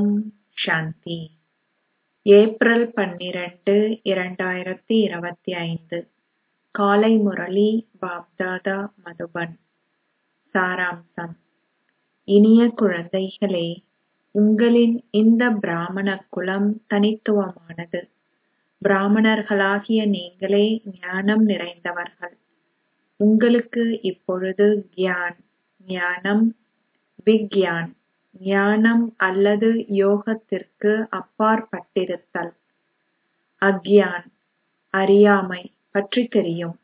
ஓம் சாந்தி April பன்னிரண்டு இரண்டாயிரத்தி இருபத்தி ஐந்து காலை முரளி பாப்தாதா மதுபன் சாராம்சம் இனிய குழந்தைகளே உங்களின் இந்த பிராமண குலம் தனித்துவமானது பிராமணர்களாகிய நீங்களே ஞானம் நிறைந்தவர்கள் உங்களுக்கு இப்பொழுது கியான் ஞானம் விக்யான் ஞானம் அல்லது யோகத்திற்கு அப்பாற்பட்டிருத்தல் அக்யான் அறியாமை பற்றி தெரியும்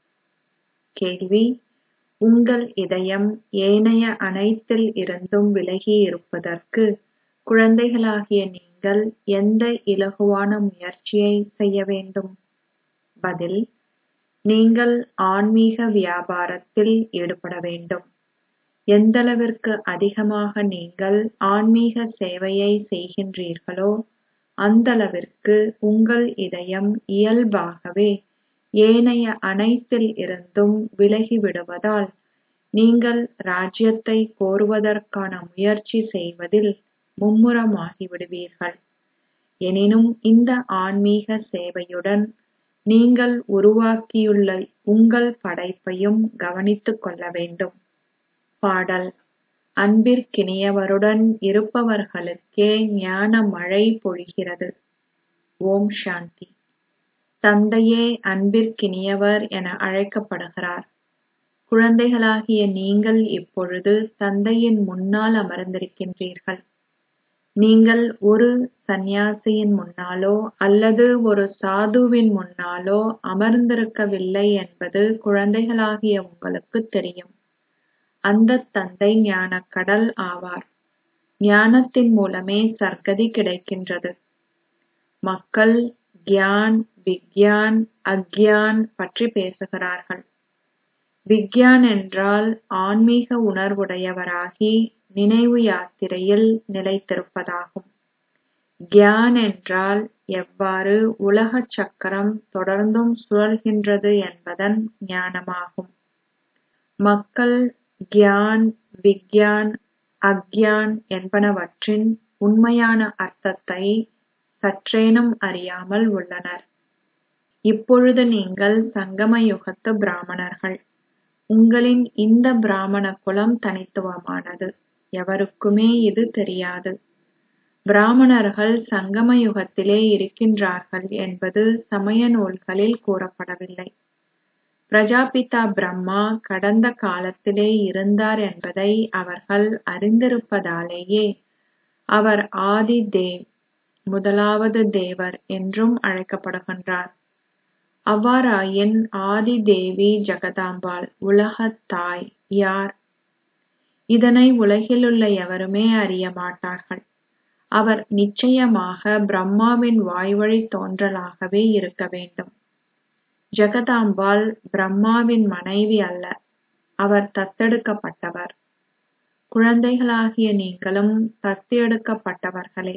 கேள்வி உங்கள் இதயம் ஏனைய அனைத்தில் இருந்தும் விலகி இருப்பதற்கு குழந்தைகளாகிய நீங்கள் எந்த இலகுவான முயற்சியை செய்ய வேண்டும் பதில் நீங்கள் ஆன்மீக வியாபாரத்தில் ஈடுபட வேண்டும் எந்தளவிற்கு அதிகமாக நீங்கள் ஆன்மீக சேவையை செய்கின்றீர்களோ அந்தளவிற்கு உங்கள் இதயம் இயல்பாகவே ஏனைய அனைத்தில் இருந்தும் விலகி விடுவதால் நீங்கள் ராஜ்யத்தை கோருவதற்கான முயற்சி செய்வதில் மும்முரமாகி விடுவீர்கள் எனினும் இந்த ஆன்மீக சேவையுடன் நீங்கள் உருவாக்கியுள்ள உங்கள் படைப்பையும் கவனித்துக் கொள்ள வேண்டும் பாடல் அன்பிற்கினியவருடன் இருப்பவர்களுக்கே ஞான மழை பொழிகிறது ஓம் சாந்தி தந்தையே அன்பிற்கினியவர் என அழைக்கப்படுகிறார் குழந்தைகளாகிய நீங்கள் இப்பொழுது தந்தையின் முன்னால் அமர்ந்திருக்கின்றீர்கள் நீங்கள் ஒரு சந்நியாசியின் முன்னாலோ அல்லது ஒரு சாதுவின் முன்னாலோ அமர்ந்திருக்கவில்லை என்பது குழந்தைகளாகிய உங்களுக்கு தெரியும் அந்த தந்தை ஞானக் கடல் ஆவார் ஞானத்தின் மூலமே சர்க்கதி கிடைக்கின்றது மக்கள் கியான் விக்யான் அக்யான் பற்றி பேசுகிறார்கள் விக்யான் என்றால் ஆன்மீக உணர்வுடையவராகி நினைவு யாத்திரையில் நிலைத்திருப்பதாகும் கியான் என்றால் எவ்வாறு உலகச் சக்கரம் தொடர்ந்தும் சுழல்கின்றது என்பதன் ஞானமாகும் மக்கள் கியான் விக்யான் அக்யான் என்பனவற்றின் உண்மையான அர்த்தத்தை சற்றேனும் அறியாமல் உள்ளனர் இப்பொழுது நீங்கள் சங்கம யுகத்து பிராமணர்கள் உங்களின் இந்த பிராமண குலம் தனித்துவமானது எவருக்குமே இது தெரியாது பிராமணர்கள் சங்கம யுகத்திலே இருக்கின்றார்கள் என்பது சமய நூல்களில் கூறப்படவில்லை பிரஜாபிதா பிரம்மா கடந்த காலத்திலே இருந்தார் என்பதை அவர்கள் அறிந்திருப்பதாலேயே அவர் ஆதி தேவ் முதலாவது தேவர் என்றும் அழைக்கப்படுகின்றார் அவ்வாறாயின் ஆதி தேவி ஜெகதாம்பாள் உலகத் தாய் யார் இதனை உலகிலுள்ள எவருமே அறிய மாட்டார்கள் அவர் நிச்சயமாக பிரம்மாவின் வாய்வழி தோன்றலாகவே இருக்க வேண்டும் ஜெகதாம்பாள் பிரம்மாவின் மனைவி அல்ல அவர் தத்தெடுக்கப்பட்டவர் குழந்தைகளாகிய நீங்களும் தத்தெடுக்கப்பட்டவர்களே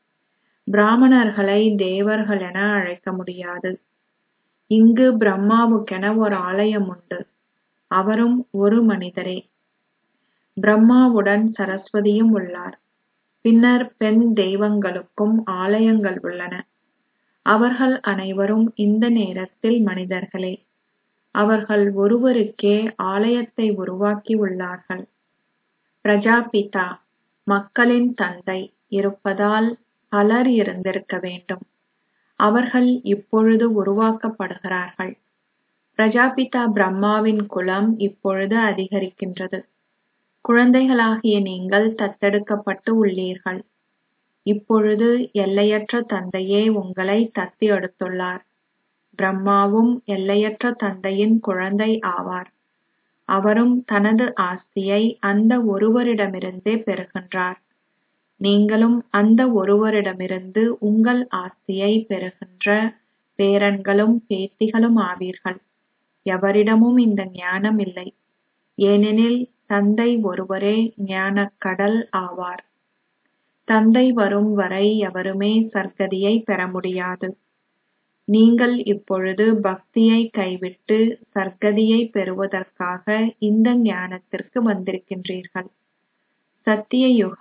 பிராமணர்களை தேவர்கள் என அழைக்க முடியாது இங்கு பிரம்மாவுக்கென ஒரு ஆலயம் உண்டு அவரும் ஒரு மனிதரே பிரம்மாவுடன் சரஸ்வதியும் உள்ளார் பின்னர் பெண் தெய்வங்களுக்கும் ஆலயங்கள் உள்ளன அவர்கள் அனைவரும் இந்த நேரத்தில் மனிதர்களே அவர்கள் ஒருவருக்கே ஆலயத்தை உருவாக்கி உள்ளார்கள் பிரஜாபிதா மக்களின் தந்தை இருப்பதால் பலர் இருந்திருக்க வேண்டும் அவர்கள் இப்பொழுது உருவாக்கப்படுகிறார்கள் பிரஜாபிதா பிரம்மாவின் குலம் இப்பொழுது அதிகரிக்கின்றது குழந்தைகளாகிய நீங்கள் தத்தெடுக்கப்பட்டு உள்ளீர்கள் இப்பொழுது எல்லையற்ற தந்தையே உங்களை தத்தி எடுத்துள்ளார் பிரம்மாவும் எல்லையற்ற தந்தையின் குழந்தை ஆவார் அவரும் தனது ஆஸ்தியை அந்த ஒருவரிடமிருந்தே பெறுகின்றார் நீங்களும் அந்த ஒருவரிடமிருந்து உங்கள் ஆஸ்தியை பெறுகின்ற பேரன்களும் பேத்திகளும் ஆவீர்கள் எவரிடமும் இந்த ஞானம் இல்லை ஏனெனில் தந்தை ஒருவரே ஞானக் கடல் ஆவார் தந்தை வரும் வரை எவருமே சர்க்கதியை பெற முடியாது நீங்கள் இப்பொழுது பக்தியை கைவிட்டு சர்க்கதியை பெறுவதற்காக இந்த ஞானத்திற்கு வந்திருக்கின்றீர்கள் சத்திய யுகம்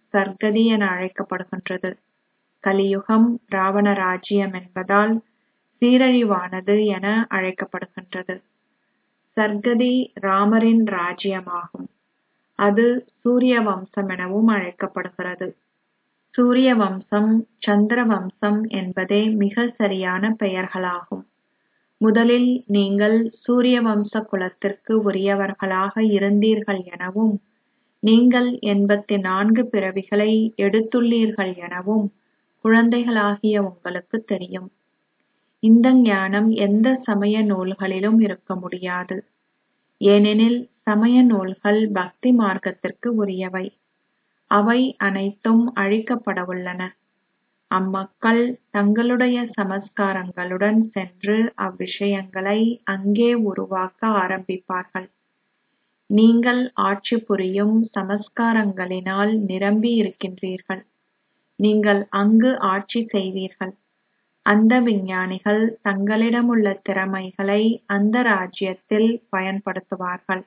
சர்க்கதி என அழைக்கப்படுகின்றது கலியுகம் ராவண ராஜ்யம் என்பதால் சீரழிவானது என அழைக்கப்படுகின்றது சர்க்கதி ராமரின் ராஜ்யமாகும் அது சூரிய வம்சம் எனவும் அழைக்கப்படுகிறது சூரிய வம்சம் சந்திர வம்சம் என்பதே மிக சரியான பெயர்களாகும் முதலில் நீங்கள் சூரிய வம்ச குலத்திற்கு உரியவர்களாக இருந்தீர்கள் எனவும் நீங்கள் எண்பத்தி நான்கு பிறவிகளை எடுத்துள்ளீர்கள் எனவும் குழந்தைகளாகிய உங்களுக்கு தெரியும் இந்த ஞானம் எந்த சமய நூல்களிலும் இருக்க முடியாது ஏனெனில் சமய நூல்கள் பக்தி மார்க்கத்திற்கு உரியவை அவை அனைத்தும் அழிக்கப்படவுள்ளன அம்மக்கள் தங்களுடைய சமஸ்காரங்களுடன் சென்று அவ்விஷயங்களை அங்கே உருவாக்க ஆரம்பிப்பார்கள் நீங்கள் ஆட்சி புரியும் சமஸ்காரங்களினால் நிரம்பி இருக்கின்றீர்கள் நீங்கள் அங்கு ஆட்சி செய்வீர்கள் அந்த விஞ்ஞானிகள் தங்களிடமுள்ள திறமைகளை அந்த ராஜ்யத்தில் பயன்படுத்துவார்கள்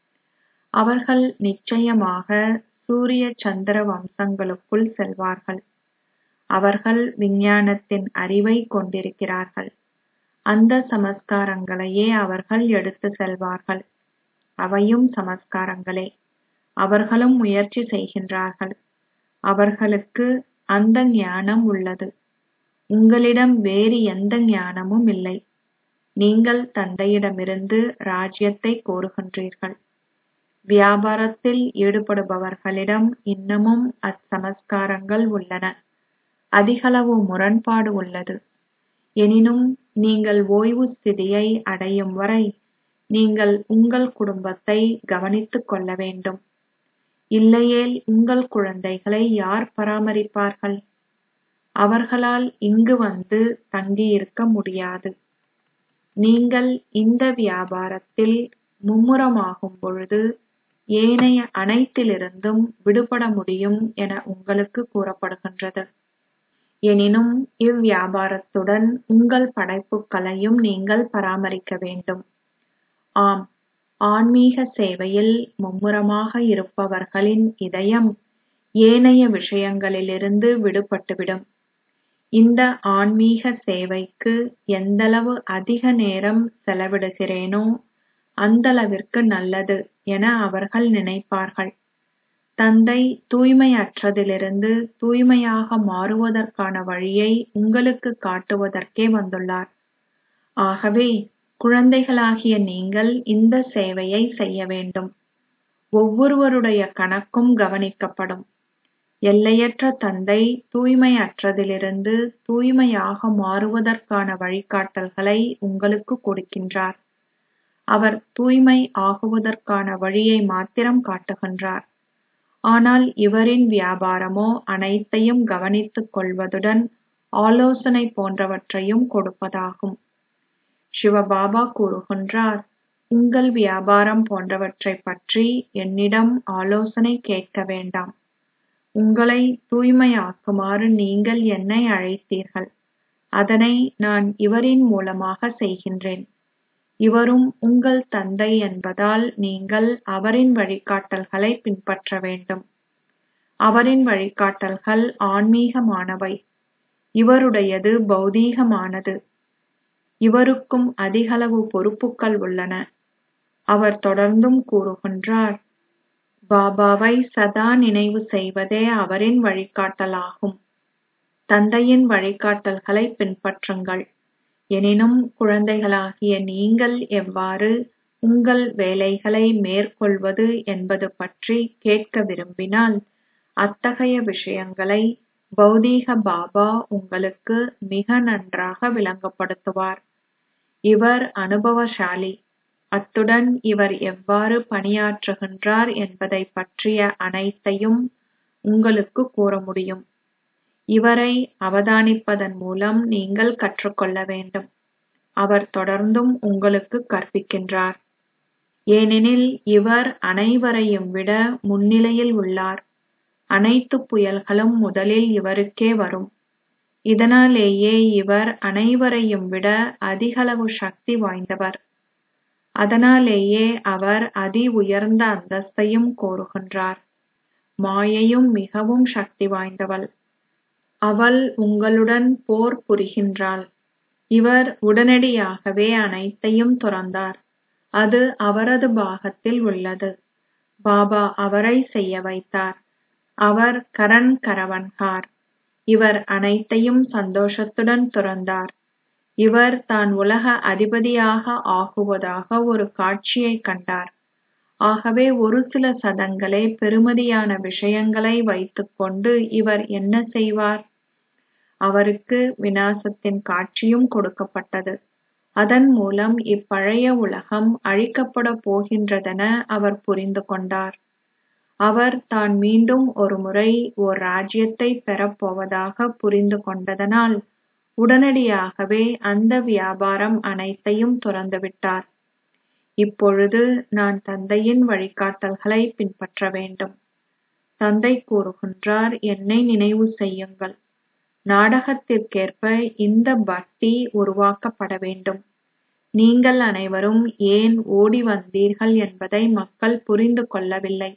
அவர்கள் நிச்சயமாக சூரிய சந்திர வம்சங்களுக்குள் செல்வார்கள் அவர்கள் விஞ்ஞானத்தின் அறிவை கொண்டிருக்கிறார்கள் அந்த சமஸ்காரங்களையே அவர்கள் எடுத்து செல்வார்கள் அவையும் சமஸ்காரங்களே அவர்களும் முயற்சி செய்கின்றார்கள் அவர்களுக்கு அந்த ஞானம் உள்ளது உங்களிடம் வேறு எந்த ஞானமும் இல்லை நீங்கள் தந்தையிடமிருந்து ராஜ்யத்தை கோருகின்றீர்கள் வியாபாரத்தில் ஈடுபடுபவர்களிடம் இன்னமும் அச்சமஸ்காரங்கள் உள்ளன அதிகளவு முரண்பாடு உள்ளது எனினும் நீங்கள் ஓய்வு ஸ்திதியை அடையும் வரை நீங்கள் உங்கள் குடும்பத்தை கவனித்துக் கொள்ள வேண்டும் இல்லையேல் உங்கள் குழந்தைகளை யார் பராமரிப்பார்கள் அவர்களால் இங்கு வந்து தங்கியிருக்க முடியாது நீங்கள் இந்த வியாபாரத்தில் மும்முரமாகும் பொழுது ஏனைய அனைத்திலிருந்தும் விடுபட முடியும் என உங்களுக்கு கூறப்படுகின்றது எனினும் இவ்வியாபாரத்துடன் உங்கள் படைப்புகளையும் நீங்கள் பராமரிக்க வேண்டும் ஆம் ஆன்மீக சேவையில் மும்முரமாக இருப்பவர்களின் இதயம் ஏனைய விஷயங்களிலிருந்து விடுபட்டுவிடும் இந்த ஆன்மீக சேவைக்கு எந்தளவு அதிக நேரம் செலவிடுகிறேனோ அந்தளவிற்கு நல்லது என அவர்கள் நினைப்பார்கள் தந்தை தூய்மையற்றதிலிருந்து தூய்மையாக மாறுவதற்கான வழியை உங்களுக்கு காட்டுவதற்கே வந்துள்ளார் ஆகவே குழந்தைகளாகிய நீங்கள் இந்த சேவையை செய்ய வேண்டும் ஒவ்வொருவருடைய கணக்கும் கவனிக்கப்படும் எல்லையற்ற தந்தை தூய்மையற்றதிலிருந்து தூய்மையாக மாறுவதற்கான வழிகாட்டல்களை உங்களுக்கு கொடுக்கின்றார் அவர் தூய்மை ஆகுவதற்கான வழியை மாத்திரம் காட்டுகின்றார் ஆனால் இவரின் வியாபாரமோ அனைத்தையும் கவனித்துக் கொள்வதுடன் ஆலோசனை போன்றவற்றையும் கொடுப்பதாகும் சிவபாபா கூறுகின்றார் உங்கள் வியாபாரம் போன்றவற்றைப் பற்றி என்னிடம் ஆலோசனை கேட்க வேண்டாம் உங்களை தூய்மையாக்குமாறு நீங்கள் என்னை அழைத்தீர்கள் அதனை நான் இவரின் மூலமாக செய்கின்றேன் இவரும் உங்கள் தந்தை என்பதால் நீங்கள் அவரின் வழிகாட்டல்களை பின்பற்ற வேண்டும் அவரின் வழிகாட்டல்கள் ஆன்மீகமானவை இவருடையது பௌதீகமானது இவருக்கும் அதிகளவு பொறுப்புகள் உள்ளன அவர் தொடர்ந்தும் கூறுகின்றார் பாபாவை சதா நினைவு செய்வதே அவரின் வழிகாட்டலாகும் தந்தையின் வழிகாட்டல்களை பின்பற்றுங்கள் எனினும் குழந்தைகளாகிய நீங்கள் எவ்வாறு உங்கள் வேலைகளை மேற்கொள்வது என்பது பற்றி கேட்க விரும்பினால் அத்தகைய விஷயங்களை பௌதீக பாபா உங்களுக்கு மிக நன்றாக விளங்கப்படுத்துவார் இவர் அனுபவசாலி அத்துடன் இவர் எவ்வாறு பணியாற்றுகின்றார் என்பதைப் பற்றிய அனைத்தையும் உங்களுக்கு கூற முடியும் இவரை அவதானிப்பதன் மூலம் நீங்கள் கற்றுக்கொள்ள வேண்டும் அவர் தொடர்ந்தும் உங்களுக்கு கற்பிக்கின்றார் ஏனெனில் இவர் அனைவரையும் விட முன்னிலையில் உள்ளார் அனைத்து புயல்களும் முதலில் இவருக்கே வரும் இதனாலேயே இவர் அனைவரையும் விட அதிகளவு சக்தி வாய்ந்தவர் அதனாலேயே அவர் அதி உயர்ந்த அந்தஸ்தையும் கோருகின்றார் மாயையும் மிகவும் சக்தி வாய்ந்தவள் அவள் உங்களுடன் போர் புரிகின்றாள் இவர் உடனடியாகவே அனைத்தையும் துறந்தார் அது அவரது பாகத்தில் உள்ளது பாபா அவரை செய்ய வைத்தார் அவர் கரண் கரவன்கார் இவர் அனைத்தையும் சந்தோஷத்துடன் துறந்தார் இவர் தான் உலக அதிபதியாக ஆகுவதாக ஒரு காட்சியை கண்டார் ஆகவே ஒரு சில சதங்களே பெறுமதியான விஷயங்களை வைத்துக்கொண்டு இவர் என்ன செய்வார் அவருக்கு விநாசத்தின் காட்சியும் கொடுக்கப்பட்டது அதன் மூலம் இப்பழைய உலகம் அழிக்கப்பட போகின்றதென அவர் புரிந்து கொண்டார் அவர் தான் மீண்டும் ஒரு முறை ஓர் ராஜ்யத்தை பெறப்போவதாக புரிந்து கொண்டதனால் உடனடியாகவே அந்த வியாபாரம் அனைத்தையும் துறந்துவிட்டார் இப்பொழுது நான் தந்தையின் வழிகாட்டல்களை பின்பற்ற வேண்டும் தந்தை கூறுகின்றார் என்னை நினைவு செய்யுங்கள் நாடகத்திற்கேற்ப இந்த பக்தி உருவாக்கப்பட வேண்டும் நீங்கள் அனைவரும் ஏன் ஓடி வந்தீர்கள் என்பதை மக்கள் புரிந்து கொள்ளவில்லை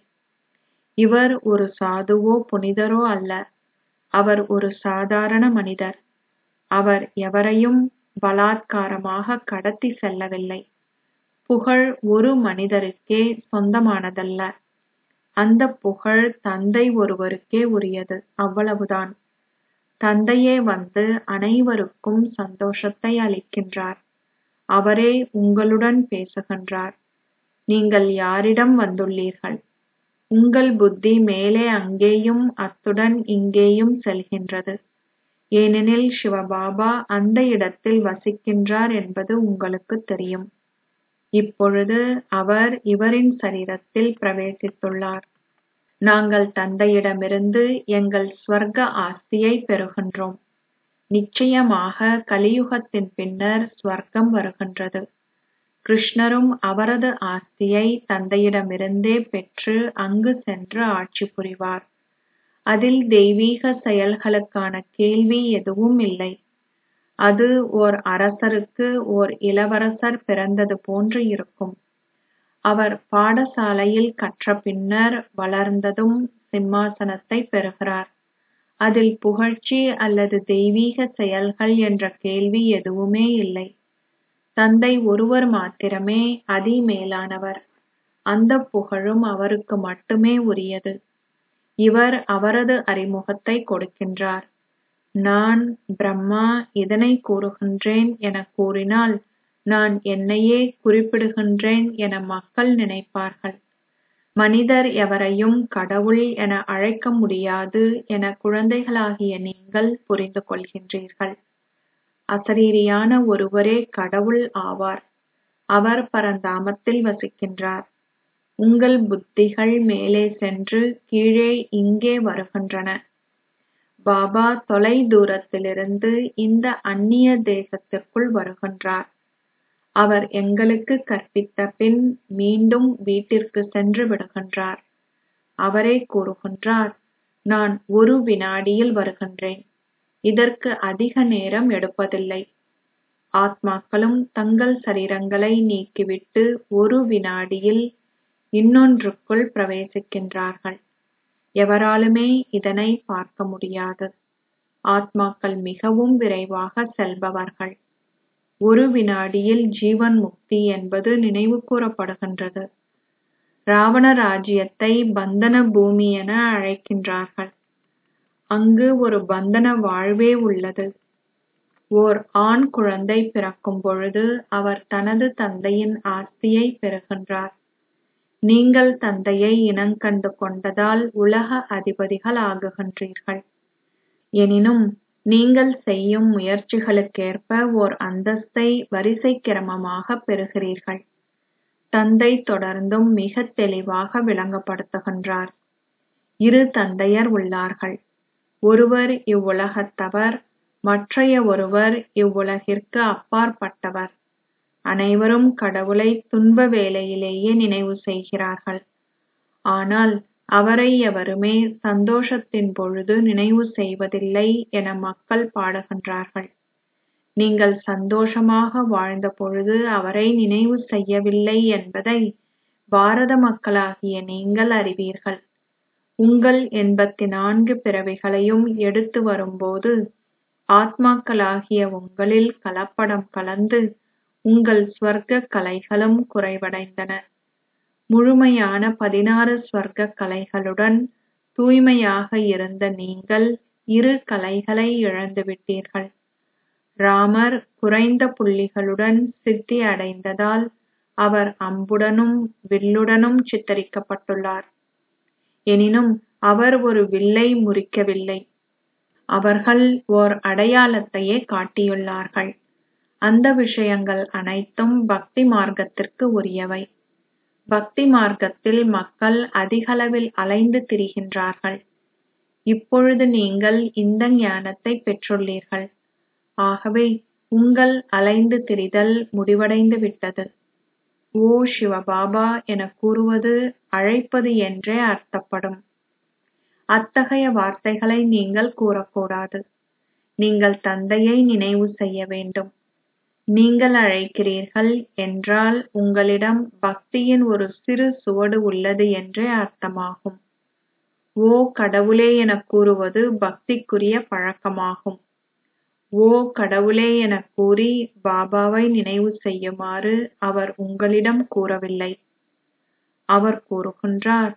இவர் ஒரு சாதுவோ புனிதரோ அல்ல அவர் ஒரு சாதாரண மனிதர் அவர் எவரையும் பலாத்காரமாக கடத்தி செல்லவில்லை புகழ் ஒரு மனிதருக்கே சொந்தமானதல்ல அந்த புகழ் தந்தை ஒருவருக்கே உரியது அவ்வளவுதான் தந்தையே வந்து அனைவருக்கும் சந்தோஷத்தை அளிக்கின்றார் அவரே உங்களுடன் பேசுகின்றார் நீங்கள் யாரிடம் வந்துள்ளீர்கள் உங்கள் புத்தி மேலே அங்கேயும் அத்துடன் இங்கேயும் செல்கின்றது ஏனெனில் சிவபாபா அந்த இடத்தில் வசிக்கின்றார் என்பது உங்களுக்கு தெரியும் இப்பொழுது அவர் இவரின் சரீரத்தில் பிரவேசித்துள்ளார் நாங்கள் தந்தையிடமிருந்து எங்கள் ஸ்வர்க்க ஆஸ்தியை பெறுகின்றோம் நிச்சயமாக கலியுகத்தின் பின்னர் ஸ்வர்க்கம் வருகின்றது கிருஷ்ணரும் அவரது ஆஸ்தியை தந்தையிடமிருந்தே பெற்று அங்கு சென்று ஆட்சி புரிவார் அதில் தெய்வீக செயல்களுக்கான கேள்வி எதுவும் இல்லை அது ஓர் அரசருக்கு ஓர் இளவரசர் பிறந்தது போன்று இருக்கும் அவர் பாடசாலையில் கற்ற பின்னர் வளர்ந்ததும் சிம்மாசனத்தை பெறுகிறார் அதில் புகழ்ச்சி அல்லது தெய்வீக செயல்கள் என்ற கேள்வி எதுவுமே இல்லை தந்தை ஒருவர் மாத்திரமே அதிமேலானவர் அந்த புகழும் அவருக்கு மட்டுமே உரியது இவர் அவரது அறிமுகத்தை கொடுக்கின்றார் நான் பிரம்மா இதனை கூறுகின்றேன் என கூறினால் நான் என்னையே குறிப்பிடுகின்றேன் என மக்கள் நினைப்பார்கள் மனிதர் எவரையும் கடவுள் என அழைக்க முடியாது என குழந்தைகளாகிய நீங்கள் புரிந்து கொள்கின்றீர்கள் அசரீரியான ஒருவரே கடவுள் ஆவார் அவர் பரந்தாமத்தில் வசிக்கின்றார் உங்கள் புத்திகள் மேலே சென்று கீழே இங்கே வருகின்றன பாபா தொலை தூரத்திலிருந்து இந்த அந்நிய தேசத்திற்குள் வருகின்றார் அவர் எங்களுக்கு கற்பித்த பின் மீண்டும் வீட்டிற்கு சென்று விடுகின்றார் அவரே கூறுகின்றார் நான் ஒரு வினாடியில் வருகின்றேன் இதற்கு அதிக நேரம் எடுப்பதில்லை ஆத்மாக்களும் தங்கள் சரீரங்களை நீக்கிவிட்டு ஒரு வினாடியில் இன்னொன்றுக்குள் பிரவேசிக்கின்றார்கள் எவராலுமே இதனை பார்க்க முடியாது ஆத்மாக்கள் மிகவும் விரைவாக செல்பவர்கள் ஒரு வினாடியில் ஜீவன் முக்தி என்பது நினைவு கூறப்படுகின்றது ராவண ராஜ்யத்தை பந்தன பூமி என அழைக்கின்றார்கள் அங்கு ஒரு பந்தன வாழ்வே உள்ளது ஓர் ஆண் குழந்தை பிறக்கும் பொழுது அவர் தனது தந்தையின் ஆஸ்தியை பெறுகின்றார் நீங்கள் தந்தையை இனங்கண்டு கொண்டதால் உலக அதிபதிகள் ஆகுகின்றீர்கள் எனினும் நீங்கள் செய்யும் முயற்சிகளுக்கேற்ப ஓர் அந்தஸ்தை வரிசை கிரமமாக பெறுகிறீர்கள் தந்தை தொடர்ந்தும் மிக தெளிவாக விளங்கப்படுத்துகின்றார் இரு தந்தையர் உள்ளார்கள் ஒருவர் இவ்வுலகத்தவர் மற்றைய ஒருவர் இவ்வுலகிற்கு அப்பாற்பட்டவர் அனைவரும் கடவுளை துன்ப வேளையிலேயே நினைவு செய்கிறார்கள் ஆனால் அவரை எவருமே சந்தோஷத்தின் பொழுது நினைவு செய்வதில்லை என மக்கள் பாடுகின்றார்கள் நீங்கள் சந்தோஷமாக வாழ்ந்த பொழுது அவரை நினைவு செய்யவில்லை என்பதை பாரத மக்களாகிய நீங்கள் அறிவீர்கள் உங்கள் எண்பத்தி நான்கு பிறவிகளையும் எடுத்து வரும்போது ஆத்மாக்களாகிய உங்களில் கலப்படம் கலந்து உங்கள் ஸ்வர்க்க கலைகளும் குறைவடைந்தன முழுமையான பதினாறு ஸ்வர்க்க கலைகளுடன் தூய்மையாக இருந்த நீங்கள் இரு கலைகளை இழந்துவிட்டீர்கள் ராமர் குறைந்த புள்ளிகளுடன் சித்தி அடைந்ததால் அவர் அம்புடனும் வில்லுடனும் சித்தரிக்கப்பட்டுள்ளார் எனினும் அவர் ஒரு வில்லை முறிக்கவில்லை அவர்கள் ஓர் அடையாளத்தையே காட்டியுள்ளார்கள் அந்த விஷயங்கள் அனைத்தும் பக்தி மார்க்கத்திற்கு உரியவை பக்தி மார்க்கத்தில் மக்கள் அதிகளவில் அலைந்து திரிகின்றார்கள் இப்பொழுது நீங்கள் இந்த ஞானத்தை பெற்றுள்ளீர்கள் ஆகவே உங்கள் அலைந்து திரிதல் முடிவடைந்து விட்டது ஓ சிவபாபா என கூறுவது அழைப்பது என்றே அர்த்தப்படும் அத்தகைய வார்த்தைகளை நீங்கள் கூறக்கூடாது நீங்கள் தந்தையை நினைவு செய்ய வேண்டும் நீங்கள் அழைக்கிறீர்கள் என்றால் உங்களிடம் பக்தியின் ஒரு சிறு சுவடு உள்ளது என்றே அர்த்தமாகும் ஓ கடவுளே என கூறுவது பக்திக்குரிய பழக்கமாகும் ஓ கடவுளே என கூறி பாபாவை நினைவு செய்யுமாறு அவர் உங்களிடம் கூறவில்லை அவர் கூறுகின்றார்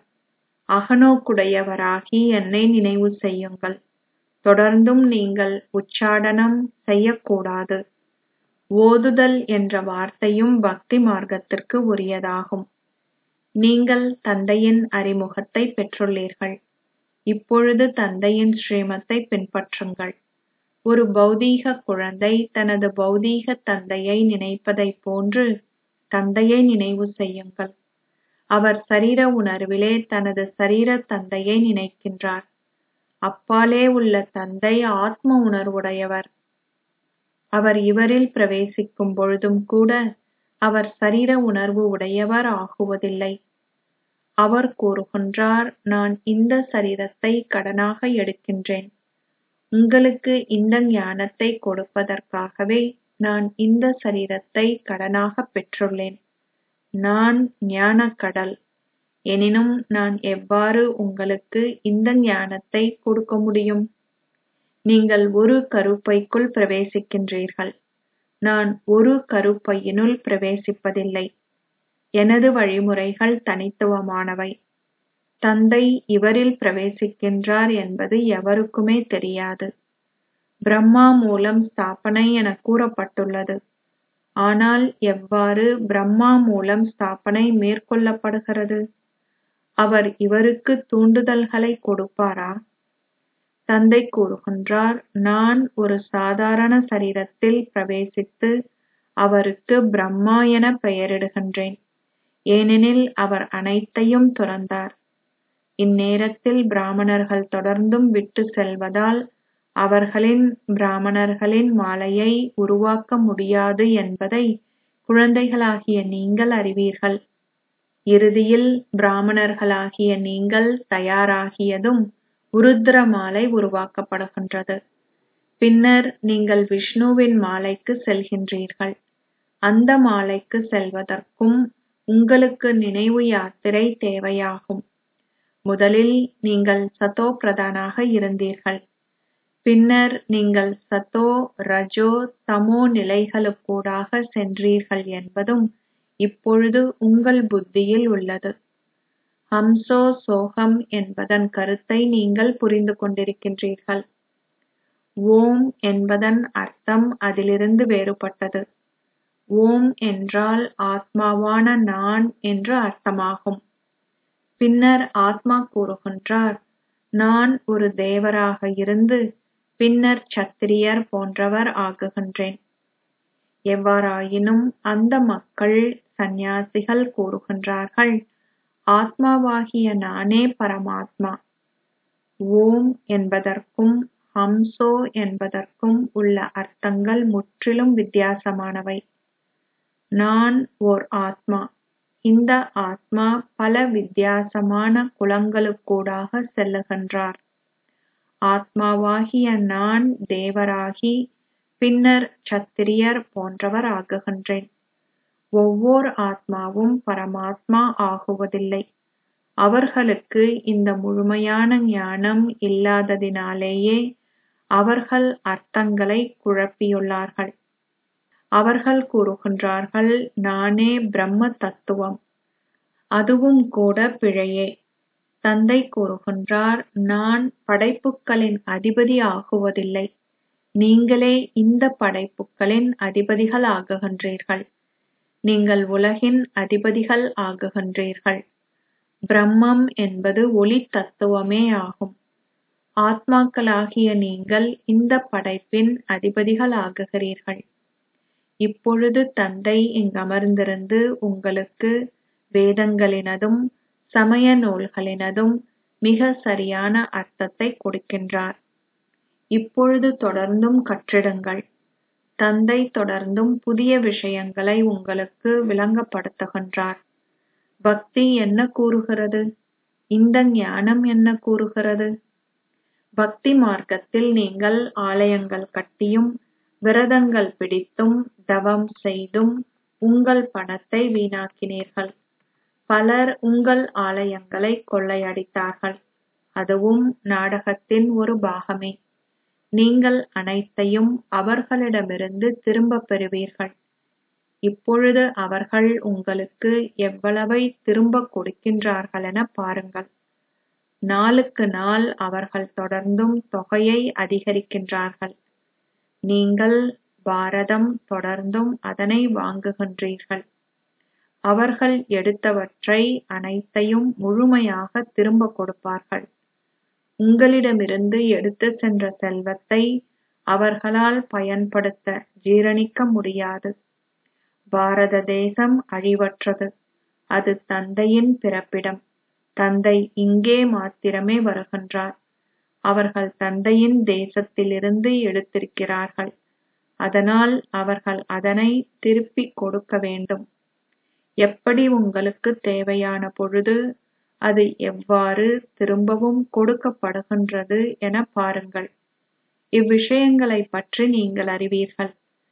அகநோக்குடையவராகி என்னை நினைவு செய்யுங்கள் தொடர்ந்தும் நீங்கள் உச்சாடனம் செய்யக்கூடாது ஓதுதல் என்ற வார்த்தையும் பக்தி மார்க்கத்திற்கு உரியதாகும் நீங்கள் தந்தையின் அறிமுகத்தை பெற்றுள்ளீர்கள் இப்பொழுது தந்தையின் ஸ்ரீமத்தை பின்பற்றுங்கள் ஒரு பௌதீக குழந்தை தனது பௌதீக தந்தையை நினைப்பதைப் போன்று தந்தையை நினைவு செய்யுங்கள் அவர் சரீர உணர்விலே தனது சரீர தந்தையை நினைக்கின்றார் அப்பாலே உள்ள தந்தை ஆத்ம உணர்வுடையவர் அவர் இவரில் பிரவேசிக்கும் பொழுதும் கூட அவர் சரீர உணர்வு உடையவர் ஆகுவதில்லை அவர் கூறுகின்றார் நான் இந்த சரீரத்தை கடனாக எடுக்கின்றேன் உங்களுக்கு இந்த ஞானத்தை கொடுப்பதற்காகவே நான் இந்த சரீரத்தை கடனாக பெற்றுள்ளேன் நான் ஞானக்கடல் எனினும் நான் எவ்வாறு உங்களுக்கு இந்த ஞானத்தை கொடுக்க முடியும் நீங்கள் ஒரு கருப்பைக்குள் பிரவேசிக்கின்றீர்கள் நான் ஒரு கருப்பையினுள் பிரவேசிப்பதில்லை எனது வழிமுறைகள் தனித்துவமானவை தந்தை இவரில் பிரவேசிக்கின்றார் என்பது எவருக்குமே தெரியாது பிரம்மா மூலம் ஸ்தாபனை என கூறப்பட்டுள்ளது ஆனால் எவ்வாறு பிரம்மா மூலம் ஸ்தாபனை மேற்கொள்ளப்படுகிறது அவர் இவருக்கு தூண்டுதல்களை கொடுப்பாரா தந்தை கூறுகின்றார் நான் ஒரு சாதாரண சரீரத்தில் பிரவேசித்து அவருக்கு பிரம்மா என பெயரிடுகின்றேன் ஏனெனில் அவர் அனைத்தையும் துறந்தார் இந்நேரத்தில் பிராமணர்கள் தொடர்ந்தும் விட்டு செல்வதால் அவர்களின் பிராமணர்களின் மாலையை உருவாக்க முடியாது என்பதை குழந்தைகளாகிய நீங்கள் அறிவீர்கள் இறுதியில் பிராமணர்களாகிய நீங்கள் தயாராகியதும் உருத்திர மாலை உருவாக்கப்படுகின்றது பின்னர் நீங்கள் விஷ்ணுவின் மாலைக்கு செல்கின்றீர்கள் அந்த மாலைக்கு செல்வதற்கும் உங்களுக்கு நினைவு யாத்திரை தேவையாகும் முதலில் நீங்கள் சதோ பிரதானாக இருந்தீர்கள் பின்னர் நீங்கள் சத்தோ ரஜோ தமோ நிலைகளுக்கூடாக சென்றீர்கள் என்பதும் இப்பொழுது உங்கள் புத்தியில் உள்ளது ஹம்சோ சோகம் என்பதன் கருத்தை நீங்கள் புரிந்து கொண்டிருக்கின்றீர்கள் ஓம் என்பதன் அர்த்தம் அதிலிருந்து வேறுபட்டது ஓம் என்றால் ஆத்மாவான நான் என்று அர்த்தமாகும் பின்னர் ஆத்மா கூறுகின்றார் நான் ஒரு தேவராக இருந்து பின்னர் சத்திரியர் போன்றவர் ஆகுகின்றேன் எவ்வாறாயினும் அந்த மக்கள் சந்நியாசிகள் கூறுகின்றார்கள் ஆத்மாவாகிய நானே பரமாத்மா ஓம் என்பதற்கும் ஹம்சோ என்பதற்கும் உள்ள அர்த்தங்கள் முற்றிலும் வித்தியாசமானவை நான் ஓர் ஆத்மா இந்த ஆத்மா பல வித்தியாசமான குலங்களுக்கூடாக செல்லுகின்றார் ஆத்மாவாகிய நான் தேவராகி பின்னர் சத்திரியர் போன்றவர் ஆகுகின்றேன் ஒவ்வொரு ஆத்மாவும் பரமாத்மா ஆகுவதில்லை அவர்களுக்கு இந்த முழுமையான ஞானம் இல்லாததினாலேயே அவர்கள் அர்த்தங்களை குழப்பியுள்ளார்கள் அவர்கள் கூறுகின்றார்கள் நானே பிரம்ம தத்துவம் அதுவும் கூட பிழையே தந்தை கூறுகின்றார் நான் படைப்புகளின் அதிபதி ஆகுவதில்லை நீங்களே இந்த படைப்புகளின் அதிபதிகள் ஆகுகின்றீர்கள் நீங்கள் உலகின் அதிபதிகள் ஆகுகின்றீர்கள் பிரம்மம் என்பது ஒளி தத்துவமே ஆகும் ஆத்மாக்களாகிய நீங்கள் இந்த படைப்பின் அதிபதிகள் ஆகுகிறீர்கள் இப்பொழுது தந்தை இங்கமர்ந்திருந்து உங்களுக்கு வேதங்களினதும் சமய நூல்களினதும் மிக சரியான அர்த்தத்தை கொடுக்கின்றார் இப்பொழுது தொடர்ந்தும் கற்றிடுங்கள் தந்தை தொடர்ந்தும் புதிய விஷயங்களை உங்களுக்கு விளங்கப்படுத்துகின்றார் பக்தி என்ன கூறுகிறது இந்த ஞானம் என்ன கூறுகிறது பக்தி மார்க்கத்தில் நீங்கள் ஆலயங்கள் கட்டியும் விரதங்கள் பிடித்தும் தவம் செய்தும் உங்கள் பணத்தை வீணாக்கினீர்கள் பலர் உங்கள் ஆலயங்களை கொள்ளையடித்தார்கள் அதுவும் நாடகத்தின் ஒரு பாகமே நீங்கள் அனைத்தையும் அவர்களிடமிருந்து திரும்பப் பெறுவீர்கள் இப்பொழுது அவர்கள் உங்களுக்கு எவ்வளவை திரும்பக் கொடுக்கின்றார்களென பாருங்கள் நாளுக்கு நாள் அவர்கள் தொடர்ந்தும் தொகையை அதிகரிக்கின்றார்கள் நீங்கள் பாரதம் தொடர்ந்தும் அதனை வாங்குகின்றீர்கள் அவர்கள் எடுத்தவற்றை அனைத்தையும் முழுமையாக திரும்ப கொடுப்பார்கள் உங்களிடமிருந்து எடுத்துச் சென்ற செல்வத்தை அவர்களால் பயன்படுத்த ஜீரணிக்க முடியாது பாரத தேசம் அழிவற்றது அது தந்தையின் பிறப்பிடம் தந்தை இங்கே மாத்திரமே வருகின்றார் அவர்கள் தந்தையின் தேசத்திலிருந்து எடுத்திருக்கிறார்கள் அதனால் அவர்கள் அதனை திருப்பிக் கொடுக்க வேண்டும் எப்படி உங்களுக்கு தேவையான பொழுது அது எவ்வாறு திரும்பவும் கொடுக்கப்படுகின்றது என பாருங்கள் இவ்விஷயங்களைப் பற்றி நீங்கள் அறிவீர்கள்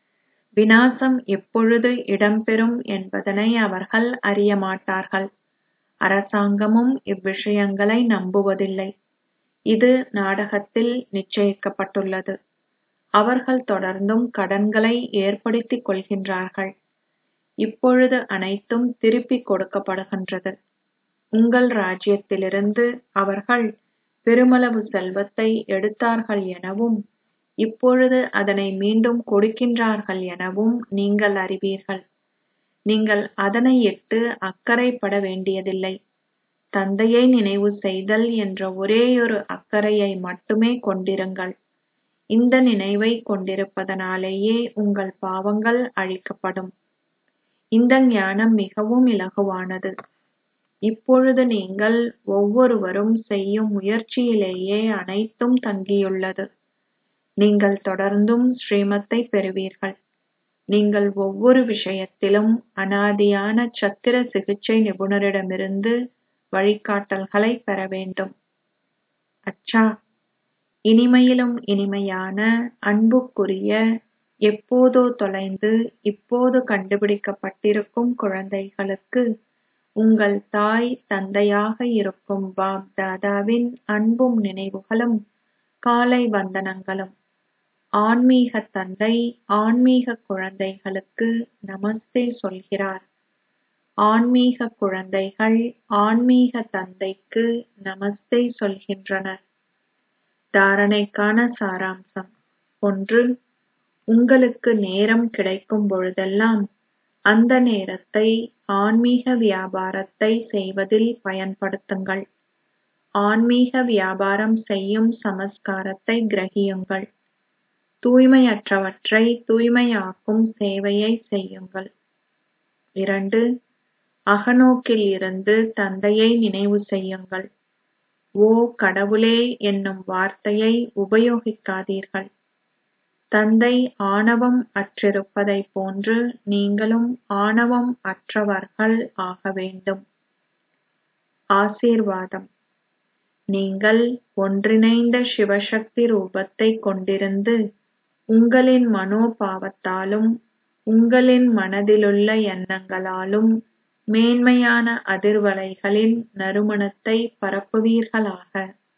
விநாசம் எப்பொழுது இடம்பெறும் என்பதனை அவர்கள் அறியமாட்டார்கள் அரசாங்கமும் இவ்விஷயங்களை நம்புவதில்லை இது நாடகத்தில் நிச்சயிக்கப்பட்டுள்ளது அவர்கள் தொடர்ந்தும் கடன்களை ஏற்படுத்திக் கொள்கின்றார்கள் இப்பொழுது அனைத்தும் திருப்பிக் கொடுக்கப்படுகின்றது உங்கள் ராஜ்யத்திலிருந்து அவர்கள் பெருமளவு செல்வத்தை எடுத்தார்கள் எனவும் இப்பொழுது அதனை மீண்டும் கொடுக்கின்றார்கள் எனவும் நீங்கள் அறிவீர்கள் நீங்கள் அதனை இட்டு அக்கறைப்பட வேண்டியதில்லை தந்தையை நினைவு செய்தல் என்ற ஒரேயொரு அக்கறையை மட்டுமே கொண்டிருங்கள் இந்த நினைவை கொண்டிருப்பதனாலேயே உங்கள் பாவங்கள் அழிக்கப்படும் இந்த ஞானம் மிகவும் இலகுவானது இப்பொழுது நீங்கள் ஒவ்வொருவரும் செய்யும் முயற்சியிலேயே அனைத்தும் தங்கியுள்ளது நீங்கள் தொடர்ந்தும் ஸ்ரீமத்தை பெறுவீர்கள் நீங்கள் ஒவ்வொரு விஷயத்திலும் அனாதியான சத்திர சிகிச்சை நிபுணரிடமிருந்து வழிகாட்டல்களை பெற வேண்டும் அச்சா இனிமையிலும் இனிமையான அன்புக்குரிய எப்போதோ தொலைந்து இப்போது கண்டுபிடிக்கப்பட்டிருக்கும் குழந்தைகளுக்கு உங்கள் தாய் தந்தையாக இருக்கும் பாப் தாதாவின் அன்பும் நினைவுகளும் காலை வந்தனங்களும் ஆன்மீக தந்தை ஆன்மீக குழந்தைகளுக்கு நமஸ்தே சொல்கிறார் ஆன்மீக குழந்தைகள் ஆன்மீக தந்தைக்கு நமஸ்தே சொல்கின்றனர் தாரணைக்கான சாராம்சம் ஒன்று உங்களுக்கு நேரம் கிடைக்கும் பொழுதெல்லாம் அந்த நேரத்தை ஆன்மீக வியாபாரத்தை செய்வதில் பயன்படுத்துங்கள் ஆன்மீக வியாபாரம் செய்யும் சமஸ்காரத்தை கிரகியுங்கள் தூய்மையற்றவற்றை தூய்மையாக்கும் சேவையை செய்யுங்கள் இரண்டு அகநோக்கில் இருந்து தந்தையை நினைவு செய்யுங்கள் ஓ கடவுளே என்னும் வார்த்தையை உபயோகிக்காதீர்கள் தந்தை ஆணவம் அற்றிருப்பதைப் போன்று நீங்களும் ஆணவம் அற்றவர்கள் ஆக வேண்டும் ஆசீர்வாதம் நீங்கள் ஒன்றிணைந்த சிவசக்தி ரூபத்தை கொண்டிருந்து உங்களின் மனோபாவத்தாலும் உங்களின் மனதிலுள்ள எண்ணங்களாலும் மேன்மையான அதிர்வலைகளின் நறுமணத்தை பரப்புவீர்களாக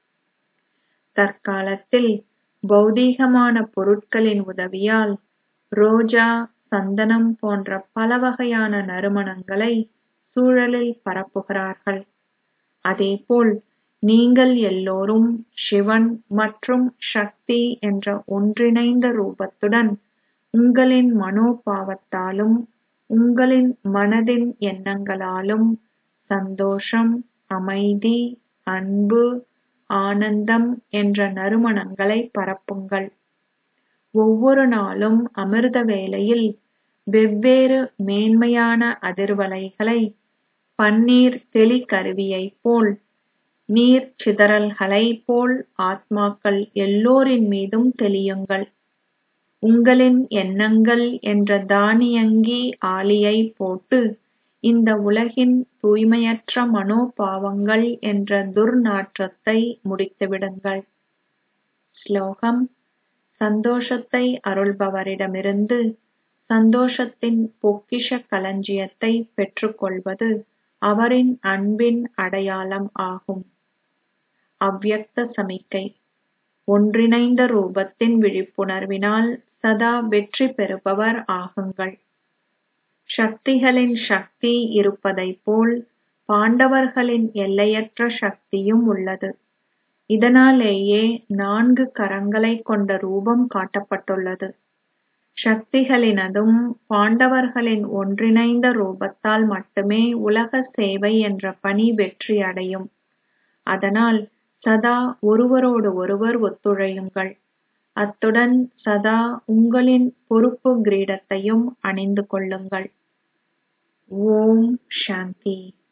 தற்காலத்தில் பௌதீகமான பொருட்களின் உதவியால் ரோஜா சந்தனம் போன்ற பல வகையான நறுமணங்களை சூழலில் பரப்புகிறார்கள் அதேபோல் நீங்கள் எல்லோரும் சிவன் மற்றும் சக்தி என்ற ஒன்றிணைந்த ரூபத்துடன் உங்களின் மனோபாவத்தாலும் உங்களின் மனதின் எண்ணங்களாலும் சந்தோஷம் அமைதி அன்பு ஆனந்தம் என்ற நறுமணங்களை பரப்புங்கள் ஒவ்வொரு நாளும் அமிர்த வேளையில் வெவ்வேறு மேன்மையான அதிர்வலைகளை பன்னீர் தெளிகருவியைப் போல் நீர் சிதறல்களைப் போல் ஆத்மாக்கள் எல்லோரின் மீதும் தெளியுங்கள் உங்களின் எண்ணங்கள் என்ற தானியங்கி ஆளியை போட்டு இந்த உலகின் தூய்மையற்ற மனோபாவங்கள் என்ற துர்நாற்றத்தை முடித்துவிடுங்கள் ஸ்லோகம் சந்தோஷத்தை அருள்பவரிடமிருந்து சந்தோஷத்தின் பொக்கிஷ களஞ்சியத்தை பெற்றுக்கொள்வது அவரின் அன்பின் அடையாளம் ஆகும் அவ்யக்த சமிக்கை ஒன்றிணைந்த ரூபத்தின் விழிப்புணர்வினால் சதா வெற்றி பெறுபவர் ஆகுங்கள் சக்திகளின் சக்தி இருப்பதைப் போல் பாண்டவர்களின் எல்லையற்ற சக்தியும் உள்ளது இதனாலேயே நான்கு கரங்களைக் கொண்ட ரூபம் காட்டப்பட்டுள்ளது சக்திகளினதும் பாண்டவர்களின் ஒன்றிணைந்த ரூபத்தால் மட்டுமே உலக சேவை என்ற பணி வெற்றி அடையும் அதனால் சதா ஒருவரோடு ஒருவர் ஒத்துழையுங்கள் அத்துடன் சதா உங்களின் பொறுப்பு கிரீடத்தையும் அணிந்து கொள்ளுங்கள் ஓம் சாந்தி